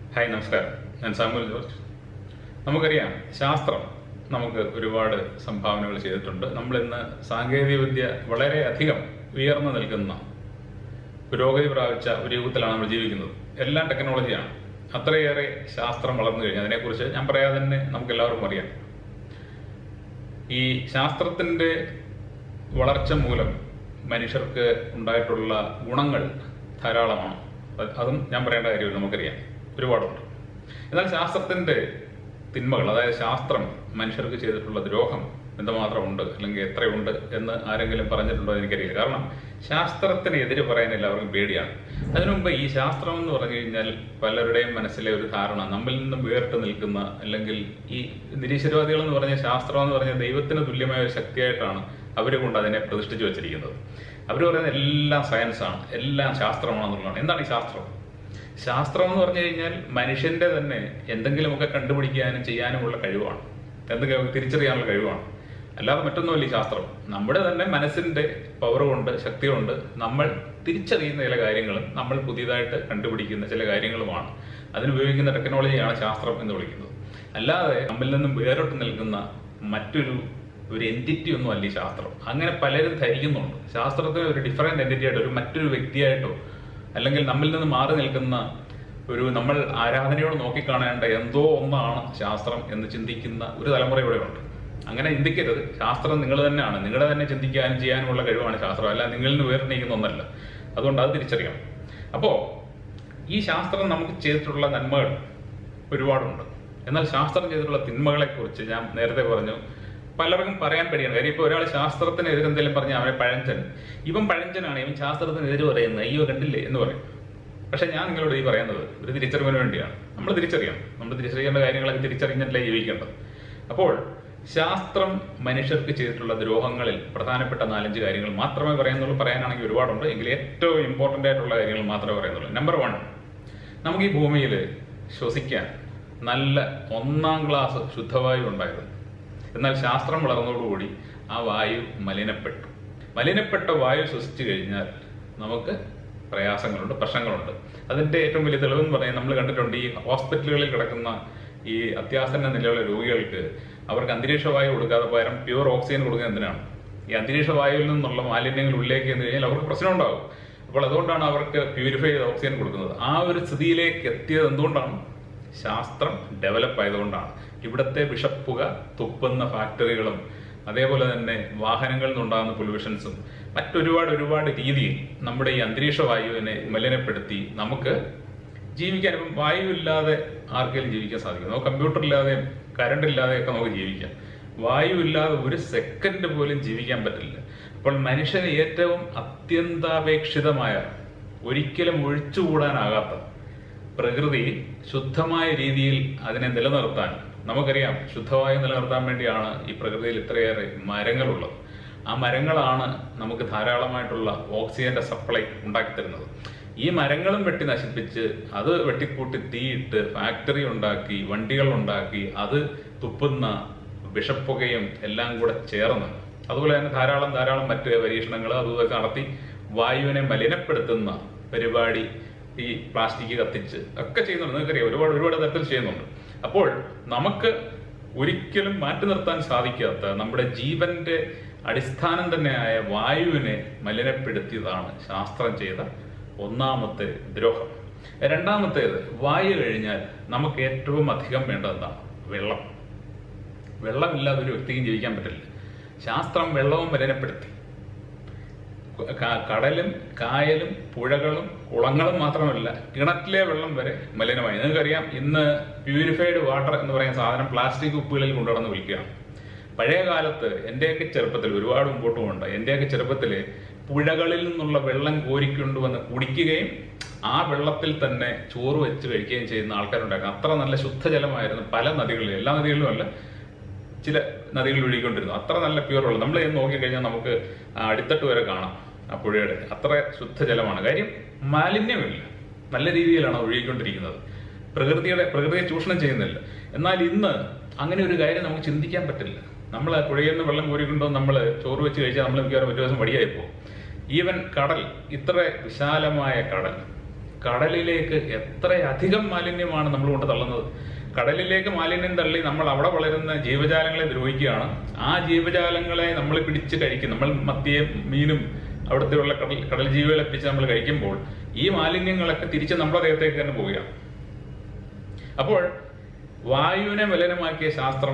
hi നമസ്കാരം ഞാൻ Samuel George നമുക്കറിയാം ശാസ്ത്രം നമുക്ക് ഒരുപാട് സംഭാവനകൾ ചെയ്തിട്ടുണ്ട് നമ്മൾ ഇന്ന് സാങ്കേതിക വിദ്യ വളരെ അധികം ഉയർന്നു നിൽക്കുന്ന പുരോഗതി പ്രാപിച്ച ഒരു യുഗത്തിലാണ് നമ്മൾ ജീവിക്കുന്നത് എല്ലാം ടെക്നോളജിയാണ് അത്രയേറെ ശാസ്ത്രം വളർന്നു കഴിഞ്ഞു അതിനെക്കുറിച്ച് ഞാൻ പറയാതെ തന്നെ നമുക്ക് എല്ലാവർക്കും അറിയാം ഈ ശാസ്ത്രത്തിന്റെ വളർച്ച മൂലം മനുഷ്യർക്ക് ഉണ്ടായിട്ടുള്ള ഗുണങ്ങൾ ധാരാളമാണ് അത് അതും ഞാൻ പറയേണ്ട കാര്യമില്ല നമുക്കറിയാം ഒരുപാടുണ്ട് എന്നാൽ ശാസ്ത്രത്തിന്റെ തിന്മകൾ അതായത് ശാസ്ത്രം മനുഷ്യർക്ക് ചെയ്തിട്ടുള്ള ദ്രോഹം എന്തുമാത്രം ഉണ്ട് അല്ലെങ്കിൽ എത്രയുണ്ട് എന്ന് ആരെങ്കിലും പറഞ്ഞിട്ടുണ്ടോ എന്ന് എനിക്കറിയില്ല കാരണം ശാസ്ത്രത്തിന് എതിര് പറയാൻ എല്ലാവർക്കും പേടിയാണ് അതിനു മുമ്പ് ഈ ശാസ്ത്രം എന്ന് പറഞ്ഞു കഴിഞ്ഞാൽ പലരുടെയും മനസ്സിലെ ഒരു ധാരണ നമ്മിൽ നിന്നും വേറിട്ട് നിൽക്കുന്ന അല്ലെങ്കിൽ ഈ നിരീശ്വരവാദികൾ എന്ന് പറഞ്ഞ ശാസ്ത്രം എന്ന് പറഞ്ഞ ദൈവത്തിന് തുല്യമായ ഒരു ശക്തിയായിട്ടാണ് അവർ കൊണ്ട് അതിനെ പ്രതിഷ്ഠിച്ചു വെച്ചിരിക്കുന്നത് അവർ പറയുന്നത് എല്ലാം സയൻസാണ് എല്ലാം ശാസ്ത്രമാണെന്നുള്ളതാണ് എന്താണ് ഈ ശാസ്ത്രം ശാസ്ത്രം എന്ന് പറഞ്ഞു കഴിഞ്ഞാൽ മനുഷ്യന്റെ തന്നെ എന്തെങ്കിലുമൊക്കെ കണ്ടുപിടിക്കാനും ചെയ്യാനുമുള്ള കഴിവാണ് എന്തെങ്കിലും തിരിച്ചറിയാനുള്ള കഴിവാണ് അല്ലാതെ മറ്റൊന്നുമല്ല ഈ ശാസ്ത്രം നമ്മുടെ തന്നെ മനസ്സിന്റെ പവർ കൊണ്ട് ശക്തി കൊണ്ട് നമ്മൾ തിരിച്ചറിയുന്ന ചില കാര്യങ്ങളും നമ്മൾ പുതിയതായിട്ട് കണ്ടുപിടിക്കുന്ന ചില കാര്യങ്ങളുമാണ് അതിനുപയോഗിക്കുന്ന ടെക്നോളജിയാണ് ശാസ്ത്രം എന്ന് വിളിക്കുന്നത് അല്ലാതെ നമ്മിൽ നിന്നും വേറിട്ട് നിൽക്കുന്ന മറ്റൊരു ഒരു എൻറ്റിറ്റി ഒന്നും അല്ല ഈ ശാസ്ത്രം അങ്ങനെ പലരും ധരിക്കുന്നുണ്ട് ശാസ്ത്രത്തെ ഒരു ഡിഫറെന്റ് എൻറ്റിറ്റി ആയിട്ടോ ഒരു മറ്റൊരു വ്യക്തിയായിട്ടോ അല്ലെങ്കിൽ നമ്മിൽ നിന്ന് മാറി നിൽക്കുന്ന ഒരു നമ്മൾ ആരാധനയോട് നോക്കിക്കാണേണ്ട എന്തോ ഒന്നാണ് ശാസ്ത്രം എന്ന് ചിന്തിക്കുന്ന ഒരു തലമുറ ഇവിടെ ഉണ്ട് അങ്ങനെ ചിന്തിക്കരുത് ശാസ്ത്രം നിങ്ങൾ തന്നെയാണ് നിങ്ങളുടെ തന്നെ ചിന്തിക്കാനും ചെയ്യാനുമുള്ള കഴിവാണ് ശാസ്ത്രം അല്ല നിങ്ങളിൽ നിന്ന് വേർണിക്കുന്ന ഒന്നല്ല അതുകൊണ്ട് അത് തിരിച്ചറിയണം അപ്പോ ഈ ശാസ്ത്രം നമുക്ക് ചെയ്തിട്ടുള്ള നന്മകൾ ഒരുപാടുണ്ട് എന്നാൽ ശാസ്ത്രം ചെയ്തിട്ടുള്ള തിന്മകളെ കുറിച്ച് ഞാൻ നേരത്തെ പറഞ്ഞു പലർക്കും പറയാൻ പേടിയാണ് കാര്യം ഇപ്പൊ ഒരാൾ ശാസ്ത്രത്തിനെതിരെ എന്തെങ്കിലും പറഞ്ഞാൽ അവനെ പഴഞ്ചൻ ഇവൻ പഴഞ്ചനാണ് ഇവൻ ശാസ്ത്രത്തിനെതിരെ പറയുന്നത് അയ്യോ കണ്ടില്ലേ എന്ന് പറയും പക്ഷെ ഞാൻ നിങ്ങളോട് ഈ പറയുന്നത് ഒരു തിരിച്ചറിവിന് വേണ്ടിയാണ് നമ്മൾ തിരിച്ചറിയണം നമ്മൾ തിരിച്ചറിയേണ്ട കാര്യങ്ങളൊക്കെ തിരിച്ചറിഞ്ഞിട്ടല്ലേ ജീവിക്കേണ്ടത് അപ്പോൾ ശാസ്ത്രം മനുഷ്യർക്ക് ചെയ്തിട്ടുള്ള ദ്രോഹങ്ങളിൽ പ്രധാനപ്പെട്ട നാലഞ്ച് കാര്യങ്ങൾ മാത്രമേ പറയുന്നുള്ളൂ പറയാനാണെങ്കിൽ ഒരുപാടുണ്ട് എങ്കിൽ ഏറ്റവും ഇമ്പോർട്ടന്റ് ആയിട്ടുള്ള കാര്യങ്ങൾ മാത്രമേ പറയുന്നുള്ളൂ നമ്പർ വൺ നമുക്ക് ഈ ഭൂമിയിൽ ശ്വസിക്കാൻ നല്ല ഒന്നാം ക്ലാസ് ശുദ്ധവായു ഉണ്ടായിരുന്നു എന്നാൽ ശാസ്ത്രം വളർന്നതോടുകൂടി ആ വായു മലിനപ്പെട്ടു മലിനപ്പെട്ട വായു ശ്വസിച്ചു കഴിഞ്ഞാൽ നമുക്ക് പ്രയാസങ്ങളുണ്ട് പ്രശ്നങ്ങളുണ്ട് അതിന്റെ ഏറ്റവും വലിയ തെളിവെന്ന് പറഞ്ഞാൽ നമ്മൾ കണ്ടിട്ടുണ്ട് ഈ ഹോസ്പിറ്റലുകളിൽ കിടക്കുന്ന ഈ അത്യാസന്ന നിലയുള്ള രോഗികൾക്ക് അവർക്ക് അന്തരീക്ഷ വായു കൊടുക്കാതെ പകരം പ്യൂർ ഓക്സിജൻ കൊടുക്കുന്നത് എന്തിനാണ് ഈ അന്തരീക്ഷ വായുവിൽ നിന്നുള്ള മാലിന്യങ്ങൾ ഉള്ളിലേക്ക് എന്ന് കഴിഞ്ഞാൽ അവർക്ക് പ്രശ്നം ഉണ്ടാകും അപ്പോൾ അതുകൊണ്ടാണ് അവർക്ക് പ്യൂരിഫൈ ചെയ്ത ഓക്സിജൻ കൊടുക്കുന്നത് ആ ഒരു സ്ഥിതിയിലേക്ക് എത്തിയത് എന്തുകൊണ്ടാണ് ശാസ്ത്രം ഡെവലപ്പ് ആയതുകൊണ്ടാണ് ഇവിടുത്തെ വിഷപ്പുക തുപ്പുന്ന ഫാക്ടറികളും അതേപോലെ തന്നെ വാഹനങ്ങളിൽ നിന്നുണ്ടാകുന്ന പൊല്യൂഷൻസും മറ്റൊരുപാട് ഒരുപാട് രീതിയിൽ നമ്മുടെ ഈ അന്തരീക്ഷ വായുവിനെ മലിനപ്പെടുത്തി നമുക്ക് ജീവിക്കാൻ ഇപ്പം വായു ഇല്ലാതെ ആർക്കെങ്കിലും ജീവിക്കാൻ സാധിക്കും നമുക്ക് കമ്പ്യൂട്ടർ ഇല്ലാതെയും കറണ്ട് ഇല്ലാതെയൊക്കെ നമുക്ക് ജീവിക്കാം വായു ഇല്ലാതെ ഒരു സെക്കൻഡ് പോലും ജീവിക്കാൻ പറ്റില്ല അപ്പോൾ മനുഷ്യന് ഏറ്റവും അത്യന്താപേക്ഷിതമായ ഒരിക്കലും ഒഴിച്ചുകൂടാനാകാത്ത പ്രകൃതി ശുദ്ധമായ രീതിയിൽ അതിനെ നിലനിർത്താൻ നമുക്കറിയാം ശുദ്ധവായു നിലനിർത്താൻ വേണ്ടിയാണ് ഈ പ്രകൃതിയിൽ ഇത്രയേറെ മരങ്ങളുള്ളത് ആ മരങ്ങളാണ് നമുക്ക് ധാരാളമായിട്ടുള്ള ഓക്സിജന്റെ സപ്ലൈ ഉണ്ടാക്കി തരുന്നത് ഈ മരങ്ങളും വെട്ടി നശിപ്പിച്ച് അത് വെട്ടിക്കൂട്ടി തീയിട്ട് ഫാക്ടറി ഉണ്ടാക്കി വണ്ടികൾ ഉണ്ടാക്കി അത് തുപ്പുന്ന വിഷപ്പുകയും എല്ലാം കൂടെ ചേർന്ന് അതുപോലെ തന്നെ ധാരാളം ധാരാളം മറ്റ് പരീക്ഷണങ്ങൾ അതുപോലെ നടത്തി വായുവിനെ മലിനപ്പെടുത്തുന്ന പരിപാടി ഈ പ്ലാസ്റ്റിക് കത്തിച്ച് ഒക്കെ ചെയ്യുന്നുണ്ട് നിങ്ങൾക്കറിയാം ഒരുപാട് ഒരുപാട് തരത്തിൽ ചെയ്യുന്നുണ്ട് അപ്പോൾ നമുക്ക് ഒരിക്കലും മാറ്റി നിർത്താൻ സാധിക്കാത്ത നമ്മുടെ ജീവന്റെ അടിസ്ഥാനം തന്നെയായ വായുവിനെ മലിനപ്പെടുത്തിയതാണ് ശാസ്ത്രം ചെയ്ത ഒന്നാമത്തെ ദ്രോഹം രണ്ടാമത്തേത് വായു കഴിഞ്ഞാൽ നമുക്ക് ഏറ്റവും അധികം വേണ്ടത് എന്താണ് വെള്ളം വെള്ളമില്ലാതെ ഒരു വ്യക്തിക്കും ജീവിക്കാൻ പറ്റില്ല ശാസ്ത്രം വെള്ളവും മലിനപ്പെടുത്തി ക- കടലും കായലും പുഴകളും കുളങ്ങളും മാത്രമല്ല കിണറ്റിലെ വെള്ളം വരെ മലിനമായി നിങ്ങൾക്കറിയാം ഇന്ന് പ്യൂരിഫൈഡ് വാട്ടർ എന്ന് പറയുന്ന സാധനം പ്ലാസ്റ്റിക് കുപ്പികളിൽ കൊണ്ടുനടന്ന് വിൽക്കുകയാണ് പഴയ കാലത്ത് എന്റെയൊക്കെ ചെറുപ്പത്തിൽ ഒരുപാട് മുമ്പോട്ട് പോകണ്ട എന്റെയൊക്കെ ചെറുപ്പത്തിൽ പുഴകളിൽ നിന്നുള്ള വെള്ളം കോരിക്കൊണ്ടുവന്ന് കുടിക്കുകയും ആ വെള്ളത്തിൽ തന്നെ ചോറ് വെച്ച് കഴിക്കുകയും ചെയ്യുന്ന ആൾക്കാരുണ്ടായിരുന്നു അത്ര നല്ല ശുദ്ധജലമായിരുന്നു പല നദികളിലും എല്ലാ നദികളിലും അല്ല ചില നദികളിൽ ഒഴുകിക്കൊണ്ടിരുന്നു അത്ര നല്ല പ്യൂർ വെള്ളം നമ്മൾ ചെന്ന് നോക്കിക്കഴിഞ്ഞാൽ നമുക്ക് ആ അടിത്തട്ട് വരെ കാണാം ആ പുഴയുടെ അത്ര ശുദ്ധജലമാണ് കാര്യം മാലിന്യമില്ല നല്ല രീതിയിലാണ് അത് ഒഴുകിക്കൊണ്ടിരിക്കുന്നത് പ്രകൃതിയുടെ പ്രകൃതിയെ ചൂഷണം ചെയ്യുന്നില്ല എന്നാൽ ഇന്ന് അങ്ങനെ ഒരു കാര്യം നമുക്ക് ചിന്തിക്കാൻ പറ്റില്ല നമ്മൾ പുഴയിൽ നിന്ന് വെള്ളം കോരിക്കൊണ്ടോ നമ്മൾ ചോറ് വെച്ച് കഴിച്ചാൽ നമ്മൾ മിക്കവാറും ഒരു ദിവസം വടിയായി പോകും ഈവൻ കടൽ ഇത്ര വിശാലമായ കടൽ കടലിലേക്ക് എത്രയധികം മാലിന്യമാണ് നമ്മൾ കൊണ്ട് തള്ളുന്നത് കടലിലേക്ക് മാലിന്യം തള്ളി നമ്മൾ അവിടെ വളരുന്ന ജീവജാലങ്ങളെ ദ്രോഹിക്കുകയാണ് ആ ജീവജാലങ്ങളെ നമ്മൾ പിടിച്ച് കഴിക്കും നമ്മൾ മത്തിയെ മീനും അവിടുത്തെ ഉള്ള കടൽ കടൽ ജീവികളെ പിടിച്ച് നമ്മൾ കഴിക്കുമ്പോൾ ഈ മാലിന്യങ്ങളൊക്കെ തിരിച്ച് നമ്മുടെ ദേഹത്തേക്ക് തന്നെ പോവുകയാണ് അപ്പോൾ വായുവിനെ മലിനമാക്കിയ ശാസ്ത്രം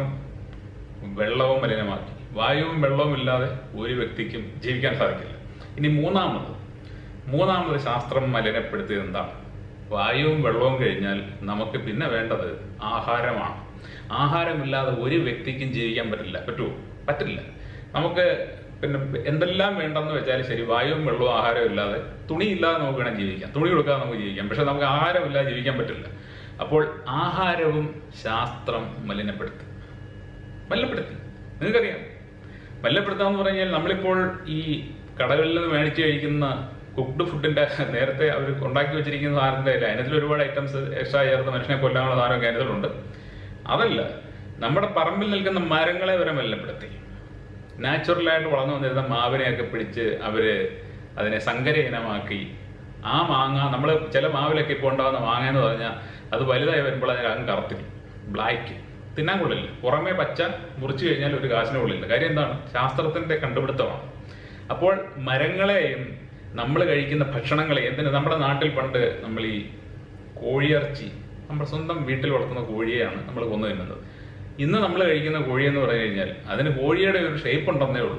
വെള്ളവും മലിനമാക്കി വായുവും വെള്ളവും ഇല്ലാതെ ഒരു വ്യക്തിക്കും ജീവിക്കാൻ സാധിക്കില്ല ഇനി മൂന്നാമത് മൂന്നാമത് ശാസ്ത്രം മലിനപ്പെടുത്തിയത് എന്താണ് വായുവും വെള്ളവും കഴിഞ്ഞാൽ നമുക്ക് പിന്നെ വേണ്ടത് ആഹാരമാണ് ആഹാരമില്ലാതെ ഒരു വ്യക്തിക്കും ജീവിക്കാൻ പറ്റില്ല പറ്റുമോ പറ്റില്ല നമുക്ക് പിന്നെ എന്തെല്ലാം വേണ്ടെന്ന് വെച്ചാൽ ശരി വായുവും വെള്ളവും ആഹാരവും ഇല്ലാതെ തുണി ഇല്ലാതെ നമുക്ക് വേണം ജീവിക്കാം തുണി കൊടുക്കാതെ നമുക്ക് ജീവിക്കാം പക്ഷെ നമുക്ക് ആഹാരമില്ലാതെ ജീവിക്കാൻ പറ്റില്ല അപ്പോൾ ആഹാരവും ശാസ്ത്രം മലിനപ്പെടുത്തി മലിനപ്പെടുത്തി നിങ്ങൾക്കറിയാം മലിനപ്പെടുത്താന്ന് പറഞ്ഞാൽ നമ്മളിപ്പോൾ ഈ കടകളിൽ നിന്ന് മേടിച്ച് കഴിക്കുന്ന കുക്ക്ഡ് ഫുഡിന്റെ നേരത്തെ അവർ ഉണ്ടാക്കി വെച്ചിരിക്കുന്ന സാധനത്തിന്റെ അല്ല അതിനകത്തിൽ ഒരുപാട് ഐറ്റംസ് എക്സ്ട്രാ ചേർത്ത് മനുഷ്യനെ കൊല്ലാനുള്ള സാധനമൊക്കെ അതിനകത്തിലുണ്ട് അതല്ല നമ്മുടെ പറമ്പിൽ നിൽക്കുന്ന മരങ്ങളെ വരെ മലിനപ്പെടുത്തി നാച്ചുറലായിട്ട് വളർന്നു വന്നിരുന്ന മാവിനെയൊക്കെ പിടിച്ച് അവര് അതിനെ സങ്കര ഇനമാക്കി ആ മാങ്ങ നമ്മൾ ചില മാവിലൊക്കെ ഇപ്പോൾ ഉണ്ടാകുന്ന മാങ്ങ എന്ന് പറഞ്ഞാൽ അത് വലുതായി വരുമ്പോൾ അതിന് അങ്ങ് കറുത്തില്ല ബ്ലാക്ക് തിന്നാൻ കൊള്ളില്ല പുറമേ പച്ച മുറിച്ചു കഴിഞ്ഞാൽ ഒരു കാശിന് കൊള്ളില്ല കാര്യം എന്താണ് ശാസ്ത്രത്തിന്റെ കണ്ടുപിടുത്തമാണ് അപ്പോൾ മരങ്ങളെയും നമ്മൾ കഴിക്കുന്ന ഭക്ഷണങ്ങളെ എന്തിന് നമ്മുടെ നാട്ടിൽ പണ്ട് നമ്മൾ ഈ കോഴിയിറച്ചി നമ്മുടെ സ്വന്തം വീട്ടിൽ വളർത്തുന്ന കോഴിയെയാണ് നമ്മൾ കൊന്നു തിന്നുന്നത് ഇന്ന് നമ്മൾ കഴിക്കുന്ന കോഴി എന്ന് പറഞ്ഞു കഴിഞ്ഞാൽ അതിന് കോഴിയുടെ ഒരു ഷേപ്പ് ഉണ്ടെന്നേ ഉള്ളൂ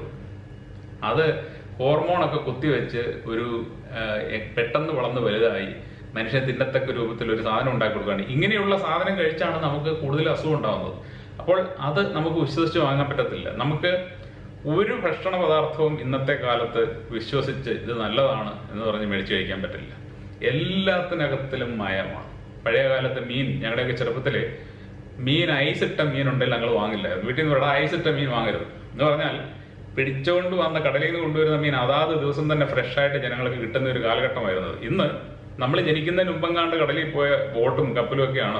അത് ഹോർമോണൊക്കെ കുത്തിവെച്ച് ഒരു ആ, എ- പെട്ടെന്ന് വളർന്ന് വലുതായി മനുഷ്യൻ തിന്നത്തക്ക രൂപത്തിൽ ഒരു സാധനം ഉണ്ടാക്കി കൊടുക്കുകയാണ് ഇങ്ങനെയുള്ള സാധനം കഴിച്ചാണ് നമുക്ക് കൂടുതൽ അസുഖം ഉണ്ടാകുന്നത് അപ്പോൾ അത് നമുക്ക് വിശ്വസിച്ച് വാങ്ങാൻ പറ്റത്തില്ല നമുക്ക് ഒരു ഭക്ഷണ പദാർത്ഥവും ഇന്നത്തെ കാലത്ത് വിശ്വസിച്ച് ഇത് നല്ലതാണ് എന്ന് പറഞ്ഞ് മേടിച്ച് കഴിക്കാൻ പറ്റില്ല എല്ലാത്തിനകത്തിലും മായമാണ് പഴയ കാലത്ത് മീൻ ഞങ്ങളുടെയൊക്കെ ചെറുപ്പത്തില് മീൻ ഐസ് ഇട്ട മീൻ ഉണ്ടെങ്കിൽ ഞങ്ങൾ വാങ്ങില്ലായിരുന്നു വീട്ടിൽ നിന്ന് ഇവിടെ ഐസ് ഇട്ട മീൻ വാങ്ങരുത് എന്ന് പറഞ്ഞാൽ പിടിച്ചുകൊണ്ട് വന്ന കടലിൽ നിന്ന് കൊണ്ടുവരുന്ന മീൻ അതാത് ദിവസം തന്നെ ഫ്രഷ് ആയിട്ട് ജനങ്ങൾക്ക് കിട്ടുന്ന ഒരു കാലഘട്ടമായിരുന്നത് ഇന്ന് നമ്മൾ ജനിക്കുന്നതിന് മുമ്പെങ്ങാണ്ട് കടലിൽ പോയ ബോട്ടും കപ്പലും ഒക്കെയാണ്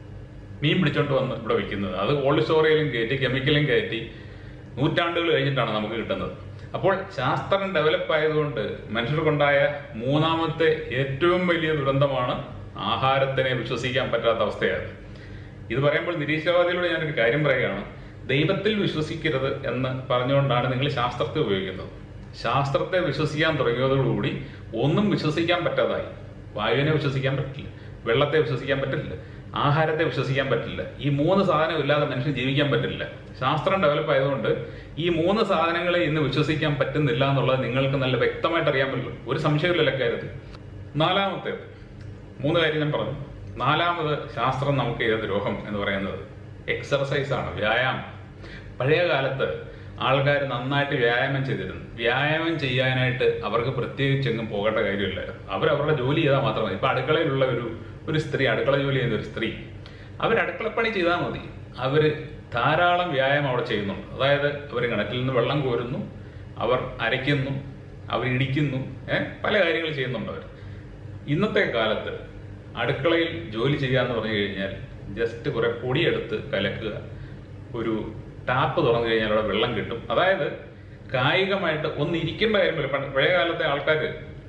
മീൻ പിടിച്ചോണ്ട് വന്ന് ഇവിടെ വെക്കുന്നത് അത് കോൾഡ് സ്റ്റോറേജിലും കയറ്റി കെമിക്കലും കയറ്റി നൂറ്റാണ്ടുകൾ കഴിഞ്ഞിട്ടാണ് നമുക്ക് കിട്ടുന്നത് അപ്പോൾ ശാസ്ത്രം ഡെവലപ്പ് ആയതുകൊണ്ട് മനുഷ്യർക്കുണ്ടായ മൂന്നാമത്തെ ഏറ്റവും വലിയ ദുരന്തമാണ് ആഹാരത്തിനെ വിശ്വസിക്കാൻ പറ്റാത്ത അവസ്ഥയാണ് ഇത് പറയുമ്പോൾ നിരീശ്വരവാദികളോട് ഞാനൊരു കാര്യം പറയുകയാണ് ദൈവത്തിൽ വിശ്വസിക്കരുത് എന്ന് പറഞ്ഞുകൊണ്ടാണ് നിങ്ങൾ ശാസ്ത്രത്തെ ഉപയോഗിക്കുന്നത് ശാസ്ത്രത്തെ വിശ്വസിക്കാൻ തുടങ്ങിയതോടുകൂടി ഒന്നും വിശ്വസിക്കാൻ പറ്റാതായി വായുവിനെ വിശ്വസിക്കാൻ പറ്റില്ല വെള്ളത്തെ വിശ്വസിക്കാൻ പറ്റില്ല ആഹാരത്തെ വിശ്വസിക്കാൻ പറ്റില്ല ഈ മൂന്ന് സാധനം ഇല്ലാതെ മനുഷ്യൻ ജീവിക്കാൻ പറ്റില്ല ശാസ്ത്രം ഡെവലപ്പ് ആയതുകൊണ്ട് ഈ മൂന്ന് സാധനങ്ങളെ ഇന്ന് വിശ്വസിക്കാൻ പറ്റുന്നില്ല എന്നുള്ളത് നിങ്ങൾക്ക് നല്ല വ്യക്തമായിട്ട് അറിയാൻ പറ്റുള്ളൂ ഒരു സംശയമില്ല കാര്യത്തിൽ നാലാമത്തേത് മൂന്ന് കാര്യം ഞാൻ പറഞ്ഞു നാലാമത് ശാസ്ത്രം നമുക്ക് ചെയ്ത ദ്രോഹം എന്ന് പറയുന്നത് എക്സർസൈസ് ആണ് വ്യായാമം പഴയ കാലത്ത് ആൾക്കാർ നന്നായിട്ട് വ്യായാമം ചെയ്തിരുന്നു വ്യായാമം ചെയ്യാനായിട്ട് അവർക്ക് പ്രത്യേകിച്ച് എങ്ങും പോകേണ്ട കാര്യമില്ലായിരുന്നു അവർ അവരുടെ ജോലി ചെയ്താൽ മാത്രം മതി ഇപ്പൊ അടുക്കളയിലുള്ള ഒരു ഒരു സ്ത്രീ അടുക്കള ജോലി ചെയ്യുന്ന ഒരു സ്ത്രീ അവർ അടുക്കളപ്പണി ചെയ്താൽ മതി അവർ ധാരാളം വ്യായാമം അവിടെ ചെയ്യുന്നുണ്ട് അതായത് അവർ കിണറ്റിൽ നിന്ന് വെള്ളം കോരുന്നു അവർ അരയ്ക്കുന്നു അവർ ഇടിക്കുന്നു ഏഹ് പല കാര്യങ്ങൾ ചെയ്യുന്നുണ്ട് അവർ ഇന്നത്തെ കാലത്ത് അടുക്കളയിൽ ജോലി ചെയ്യാന്ന് പറഞ്ഞു കഴിഞ്ഞാൽ ജസ്റ്റ് കുറെ പൊടിയെടുത്ത് കലക്കുക ഒരു ടാപ്പ് തുറന്നു കഴിഞ്ഞാൽ അവിടെ വെള്ളം കിട്ടും അതായത് കായികമായിട്ട് ഒന്ന് ഇരിക്കേണ്ട കാര്യമില്ല പണ്ട് പഴയ കാലത്തെ ആൾക്കാർ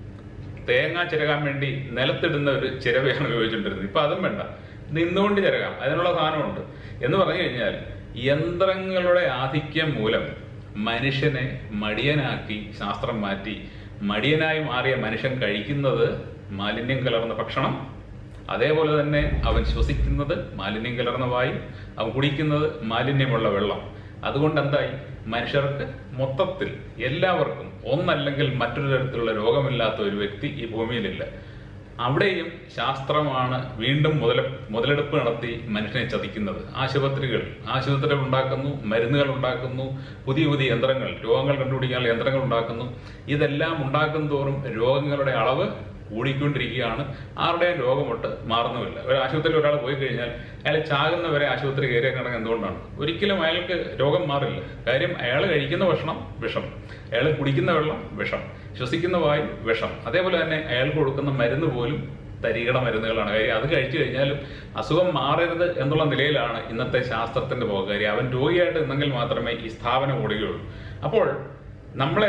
തേങ്ങ ചിരകാൻ വേണ്ടി നിലത്തിടുന്ന ഒരു ചിരവയാണ് ഉപയോഗിച്ചുകൊണ്ടിരുന്നത് ഇപ്പൊ അതും വേണ്ട നിന്നുകൊണ്ട് ചിരകാം അതിനുള്ള സാധനമുണ്ട് എന്ന് പറഞ്ഞു കഴിഞ്ഞാൽ യന്ത്രങ്ങളുടെ ആധിക്യം മൂലം മനുഷ്യനെ മടിയനാക്കി ശാസ്ത്രം മാറ്റി മടിയനായി മാറിയ മനുഷ്യൻ കഴിക്കുന്നത് മാലിന്യം കലർന്ന ഭക്ഷണം അതേപോലെ തന്നെ അവൻ ശ്വസിക്കുന്നത് മാലിന്യം കലർന്ന വായു അവൻ കുടിക്കുന്നത് മാലിന്യമുള്ള വെള്ളം അതുകൊണ്ട് എന്തായി മനുഷ്യർക്ക് മൊത്തത്തിൽ എല്ലാവർക്കും ഒന്നല്ലെങ്കിൽ മറ്റൊരു തരത്തിലുള്ള രോഗമില്ലാത്ത ഒരു വ്യക്തി ഈ ഭൂമിയിലില്ല അവിടെയും ശാസ്ത്രമാണ് വീണ്ടും മുതല മുതലെടുപ്പ് നടത്തി മനുഷ്യനെ ചതിക്കുന്നത് ആശുപത്രികൾ ആശുപത്രികൾ ഉണ്ടാക്കുന്നു മരുന്നുകൾ ഉണ്ടാക്കുന്നു പുതിയ പുതിയ യന്ത്രങ്ങൾ രോഗങ്ങൾ കണ്ടുപിടിക്കാനുള്ള യന്ത്രങ്ങൾ ഉണ്ടാക്കുന്നു ഇതെല്ലാം ഉണ്ടാക്കും തോറും രോഗങ്ങളുടെ അളവ് കൂടിക്കൊണ്ടിരിക്കുകയാണ് ആരുടെയും രോഗമൊട്ട് മാറുന്നുമില്ല ഒരു ആശുപത്രിയിൽ ഒരാൾ പോയി കഴിഞ്ഞാൽ അയാൾ ചാകുന്നവരെ ആശുപത്രി കയറിയ കിടങ്ങ് എന്തുകൊണ്ടാണ് ഒരിക്കലും അയാൾക്ക് രോഗം മാറില്ല കാര്യം അയാൾ കഴിക്കുന്ന ഭക്ഷണം വിഷം അയാൾ കുടിക്കുന്ന വെള്ളം വിഷം ശ്വസിക്കുന്ന വായു വിഷം അതേപോലെ തന്നെ അയാൾക്ക് കൊടുക്കുന്ന മരുന്ന് പോലും തരികട മരുന്നുകളാണ് കാര്യം അത് കഴിച്ചു കഴിഞ്ഞാലും അസുഖം മാറരുത് എന്നുള്ള നിലയിലാണ് ഇന്നത്തെ ശാസ്ത്രത്തിന്റെ പോക്ക് കാര്യം അവൻ രോഗിയായിട്ട് നിന്നെങ്കിൽ മാത്രമേ ഈ സ്ഥാപനം ഓടുകയുള്ളൂ അപ്പോൾ നമ്മളെ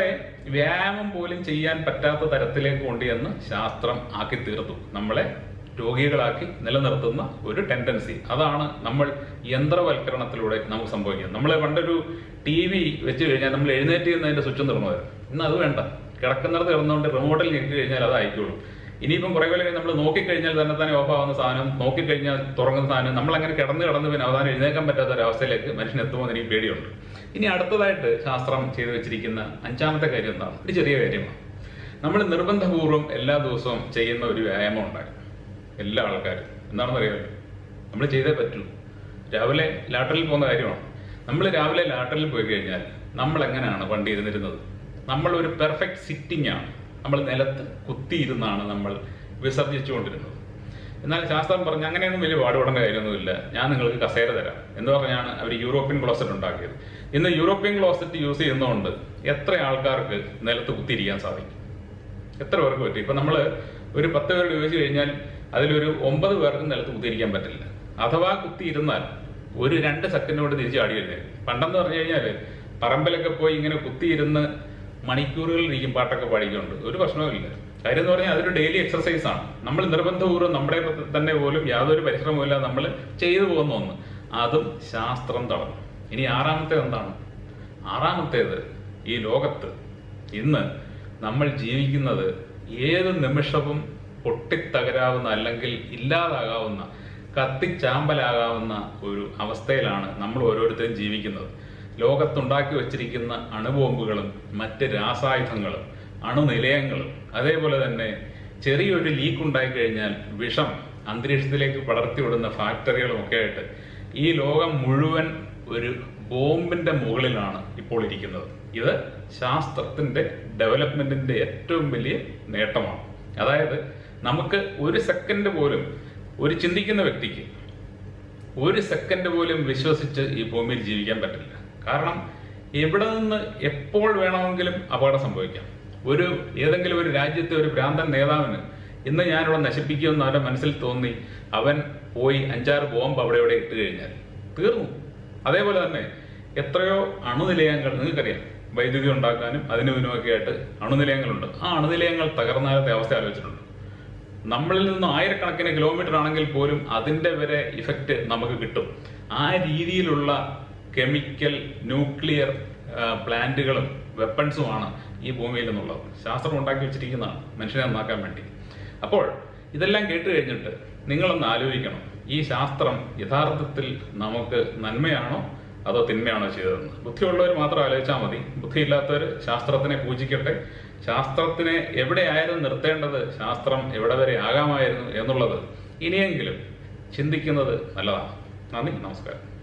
വ്യായാമം പോലും ചെയ്യാൻ പറ്റാത്ത തരത്തിലേക്ക് കൊണ്ടുചെന്ന് ശാസ്ത്രം ആക്കി തീർത്തു നമ്മളെ രോഗികളാക്കി നിലനിർത്തുന്ന ഒരു ടെൻഡൻസി അതാണ് നമ്മൾ യന്ത്രവൽക്കരണത്തിലൂടെ നമുക്ക് സംഭവിക്കുന്നത് നമ്മൾ പണ്ടൊരു ടി വി വെച്ച് കഴിഞ്ഞാൽ നമ്മൾ എഴുന്നേറ്റ് ചെയ്യുന്നതിന്റെ സ്വിച്ച് തുറന്നുവരും ഇന്ന് അത് വേണ്ട കിടക്കുന്നിടത്ത് കിടന്നുകൊണ്ട് റിമോട്ടിൽ ഞെക്കി കഴിഞ്ഞാൽ അത് ആയിക്കോളും ഇനിയിപ്പം കുറെ കാലം നമ്മൾ നോക്കിക്കഴിഞ്ഞാൽ തന്നെ തന്നെ ഓഫ് ആവുന്ന സാധനം നോക്കിക്കഴിഞ്ഞാൽ തുറങ്ങുന്ന സാധനം നമ്മൾ അങ്ങനെ കിടന്ന് കിടന്ന് പിന്നെ അവസാനം എഴുന്നേക്കാൻ പറ്റാത്ത ഒരു അവസ്ഥയിലേക്ക് മനുഷ്യൻ എത്തുമോ എന്ന് എനിക്ക് പേടിയുണ്ട് ഇനി അടുത്തതായിട്ട് ശാസ്ത്രം ചെയ്തു വെച്ചിരിക്കുന്ന അഞ്ചാമത്തെ കാര്യം എന്താണ് ഒരു ചെറിയ കാര്യമാണ് നമ്മൾ നിർബന്ധപൂർവ്വം എല്ലാ ദിവസവും ചെയ്യുന്ന ഒരു വ്യായാമം ഉണ്ടായിരുന്നു എല്ലാ ആൾക്കാരും എന്താണെന്ന് അറിയാമല്ലോ നമ്മൾ ചെയ്തേ പറ്റൂ രാവിലെ ലാട്ടറിൽ പോകുന്ന കാര്യമാണ് നമ്മൾ രാവിലെ ലാട്ടറിൽ പോയി കഴിഞ്ഞാൽ നമ്മൾ എങ്ങനെയാണ് പണ്ട് ഇരുന്നിരുന്നത് നമ്മൾ ഒരു പെർഫെക്റ്റ് സിറ്റിംഗ് ആണ് നമ്മൾ നിലത്ത് കുത്തിയിരുന്നാണ് നമ്മൾ വിസർജിച്ചുകൊണ്ടിരുന്നത് എന്നാൽ ശാസ്ത്രം പറഞ്ഞ് അങ്ങനെയൊന്നും വലിയ പാടുപെടേണ്ട കാര്യമൊന്നുമില്ല ഞാൻ നിങ്ങൾക്ക് കസേര തരാം എന്ന് പറഞ്ഞാണ് അവർ യൂറോപ്യൻ ക്ലോസറ്റ് ഉണ്ടാക്കിയത് ഇന്ന് യൂറോപ്യൻ ക്ലോസറ്റ് യൂസ് ചെയ്യുന്നതുകൊണ്ട് എത്ര ആൾക്കാർക്ക് നിലത്ത് കുത്തിയിരിക്കാൻ സാധിക്കും എത്ര പേർക്ക് പറ്റും ഇപ്പൊ നമ്മൾ ഒരു പത്ത് പേരോട് ചോദിച്ചു കഴിഞ്ഞാൽ അതിലൊരു ഒമ്പത് പേർക്ക് നിലത്ത് കുത്തിയിരിക്കാൻ പറ്റില്ല അഥവാ കുത്തിയിരുന്നാൽ ഒരു രണ്ട് സെക്കൻഡ് കൊണ്ട് തിരിച്ച് ആടി എഴുന്നേക്കും പണ്ടെന്ന് പറഞ്ഞു കഴിഞ്ഞാൽ പറമ്പിലൊക്കെ പോയി ഇങ്ങനെ കുത്തിയിരുന്ന് മണിക്കൂറുകളിൽ ഇരിക്കും പാട്ടൊക്കെ പാടിക്കൊണ്ട് ഒരു പ്രശ്നവുമില്ല കാര്യം എന്ന് പറഞ്ഞാൽ അതൊരു ഡെയിലി എക്സർസൈസ് ആണ് നമ്മൾ നിർബന്ധപൂർവ്വം നമ്മുടെ തന്നെ പോലും യാതൊരു പരിശ്രമവുമില്ല നമ്മൾ ചെയ്തു പോകുന്ന ഒന്ന് അതും ശാസ്ത്രം തടഞ്ഞു ഇനി ആറാമത്തേത് എന്താണ് ആറാമത്തേത് ഈ ലോകത്ത് ഇന്ന് നമ്മൾ ജീവിക്കുന്നത് ഏത് നിമിഷവും പൊട്ടിത്തകരാവുന്ന അല്ലെങ്കിൽ ഇല്ലാതാകാവുന്ന കത്തിച്ചാമ്പലാകാവുന്ന ഒരു അവസ്ഥയിലാണ് നമ്മൾ ഓരോരുത്തരും ജീവിക്കുന്നത് ലോകത്തുണ്ടാക്കി വച്ചിരിക്കുന്ന അണുബോംബുകളും മറ്റ് രാസായുധങ്ങളും അണുനിലയങ്ങളും അതേപോലെ തന്നെ ചെറിയൊരു ലീക്ക് ഉണ്ടായിക്കഴിഞ്ഞാൽ വിഷം അന്തരീക്ഷത്തിലേക്ക് പടർത്തിവിടുന്ന ഫാക്ടറികളും ഒക്കെ ആയിട്ട് ഈ ലോകം മുഴുവൻ ഒരു ബോംബിന്റെ മുകളിലാണ് ഇപ്പോൾ ഇരിക്കുന്നത് ഇത് ശാസ്ത്രത്തിന്റെ ഡെവലപ്മെന്റിന്റെ ഏറ്റവും വലിയ നേട്ടമാണ് അതായത് നമുക്ക് ഒരു സെക്കൻഡ് പോലും ഒരു ചിന്തിക്കുന്ന വ്യക്തിക്ക് ഒരു സെക്കൻഡ് പോലും വിശ്വസിച്ച് ഈ ഭൂമിയിൽ ജീവിക്കാൻ പറ്റില്ല കാരണം എവിടെ നിന്ന് എപ്പോൾ വേണമെങ്കിലും അപകടം സംഭവിക്കാം ഒരു ഏതെങ്കിലും ഒരു രാജ്യത്തെ ഒരു ഭ്രാന്തൻ നേതാവിന് ഇന്ന് ഞാനിവിടെ നശിപ്പിക്കുമെന്ന് അവന്റെ മനസ്സിൽ തോന്നി അവൻ പോയി അഞ്ചാറ് ബോംബ് അവിടെ ഇവിടെ ഇട്ട് കഴിഞ്ഞാൽ തീർന്നു അതേപോലെ തന്നെ എത്രയോ അണുനിലയങ്ങൾ നിങ്ങൾക്കറിയാം വൈദ്യുതി ഉണ്ടാക്കാനും അതിനും ഇതിനുമൊക്കെ ആയിട്ട് അണുനിലയങ്ങളുണ്ട് ആ അണുനിലയങ്ങൾ തകർന്നാലത്തെ അവസ്ഥ ആലോചിച്ചിട്ടുണ്ട് നമ്മളിൽ നിന്ന് ആയിരക്കണക്കിന് കിലോമീറ്റർ ആണെങ്കിൽ പോലും അതിന്റെ വരെ ഇഫക്റ്റ് നമുക്ക് കിട്ടും ആ രീതിയിലുള്ള കെമിക്കൽ ന്യൂക്ലിയർ പ്ലാന്റുകളും വെപ്പൺസുമാണ് ഈ ഭൂമിയിൽ നിന്നുള്ളത് ശാസ്ത്രം ഉണ്ടാക്കി വെച്ചിരിക്കുന്നതാണ് മനുഷ്യനെ നന്നാക്കാൻ വേണ്ടി അപ്പോൾ ഇതെല്ലാം കേട്ട് കഴിഞ്ഞിട്ട് നിങ്ങളൊന്ന് ആലോചിക്കണം ഈ ശാസ്ത്രം യഥാർത്ഥത്തിൽ നമുക്ക് നന്മയാണോ അതോ തിന്മയാണോ ചെയ്തതെന്ന് ബുദ്ധിയുള്ളവർ മാത്രം ആലോചിച്ചാൽ മതി ബുദ്ധിയില്ലാത്തവർ ശാസ്ത്രത്തിനെ പൂജിക്കട്ടെ ശാസ്ത്രത്തിനെ എവിടെയായിരുന്നു നിർത്തേണ്ടത് ശാസ്ത്രം എവിടെ വരെ ആകാമായിരുന്നു എന്നുള്ളത് ഇനിയെങ്കിലും ചിന്തിക്കുന്നത് നല്ലതാണ് നന്ദി നമസ്കാരം